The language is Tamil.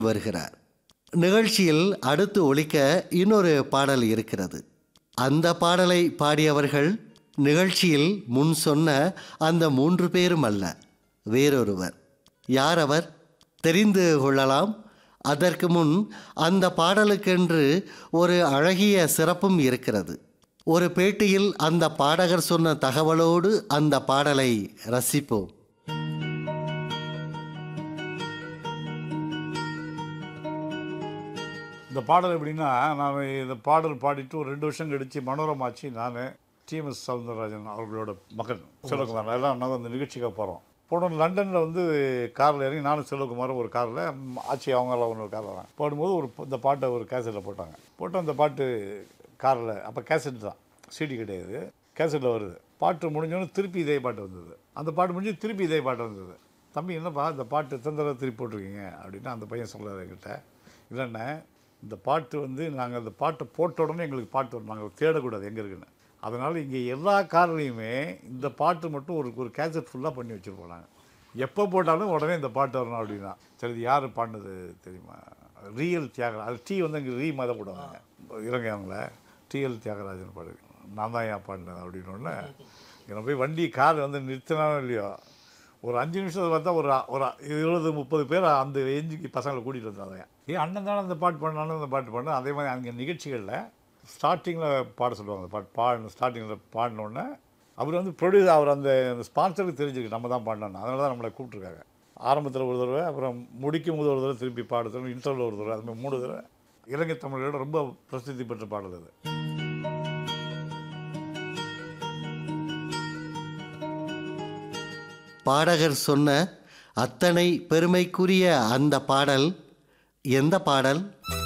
வருகிறார் நிகழ்ச்சியில் அடுத்து ஒலிக்க இன்னொரு பாடல் இருக்கிறது அந்த பாடலை பாடியவர்கள் நிகழ்ச்சியில் முன் சொன்ன அந்த மூன்று பேரும் அல்ல வேறொருவர் யார் அவர் தெரிந்து கொள்ளலாம் அதற்கு முன் அந்த பாடலுக்கென்று ஒரு அழகிய சிறப்பும் இருக்கிறது ஒரு பேட்டியில் அந்த பாடகர் சொன்ன தகவலோடு அந்த பாடலை ரசிப்போம் இந்த பாடல் எப்படின்னா நான் இந்த பாடல் பாடிட்டு ஒரு ரெண்டு வருஷம் கழிச்சு மனோரமாச்சு நான் டிஎம்எஸ் சவுந்தரராஜன் அவர்களோட மகன் செல்வகுமார் எல்லாம் நாங்கள் அந்த நிகழ்ச்சிக்காக போகிறோம் போனோம் லண்டனில் வந்து காரில் இறங்கி நானும் செல்வகுமாரும் ஒரு காரில் ஆச்சி அவங்களாம் ஒன்று காரில் வராங்க போடும்போது ஒரு இந்த பாட்டை ஒரு கேசட்டில் போட்டாங்க போட்டு அந்த பாட்டு காரில் அப்போ கேசட் தான் சிடி கிடையாது கேசட்டில் வருது பாட்டு முடிஞ்சோடனே திருப்பி இதே பாட்டு வந்தது அந்த பாட்டு முடிஞ்சு திருப்பி இதே பாட்டு வந்தது தம்பி என்னப்பா இந்த பாட்டு எத்தனை தடவை திருப்பி போட்டிருக்கீங்க அப்படின்னா அந்த பையன் சொல்கிறார் என்கிட்ட இல்லைண்ணே இந்த பாட்டு வந்து நாங்கள் அந்த பாட்டை போட்ட உடனே எங்களுக்கு பாட்டு வரும் நாங்கள் தேடக்கூடாது எங்கே இருக்குன்னு அதனால் இங்கே எல்லா கார்லையுமே இந்த பாட்டு மட்டும் ஒரு ஒரு கேசட் ஃபுல்லாக பண்ணி வச்சுருப்போம் நாங்கள் எப்போ போட்டாலும் உடனே இந்த பாட்டு வரணும் அப்படின்னா சரி இது யார் பாடினது தெரியுமா ரியல் தியாகராஜ் அது டீ வந்து அங்கே ரீ மாத போடுவாங்க இறங்காங்கள டிஎல் தியாகராஜன் பாடு நான் தான் ஏன் பாடினேன் அப்படின்னு ஒன்று என்னை போய் வண்டி கார் வந்து நிறுத்தினாலும் இல்லையோ ஒரு அஞ்சு நிமிஷத்தில் பார்த்தா ஒரு ஒரு இருபது முப்பது பேர் அந்த ஏஞ்சுக்கு பசங்களை கூட்டிகிட்டு வந்தாங்க ஏன் அண்ணன் தானே அந்த பாட்டு பண்ணாலும் அந்த பாட்டு பண்ண அதே மாதிரி அங்கே நிகழ்ச்சிகளில் ஸ்டார்டிங்கில் பாட சொல்லுவாங்க அந்த பாட்டு பாடணும் ஸ்டார்டிங்கில் பாடினோடனே அவர் வந்து ப்ரொடியூஸ் அவர் அந்த ஸ்பான்சருக்கு தெரிஞ்சிருக்கு நம்ம தான் பாடணும் அதனால தான் நம்மளை கூப்பிட்ருக்காங்க ஆரம்பத்தில் ஒரு தடவை அப்புறம் முடிக்கும் போது ஒரு தடவை திருப்பி பாடுறது இன்டர்வில் ஒரு தடவை அது மாதிரி மூணு தடவை இலங்கை தமிழரோட ரொம்ப பிரசித்தி பெற்ற பாடல் அது பாடகர் சொன்ன அத்தனை பெருமைக்குரிய அந்த பாடல் எந்த பாடல்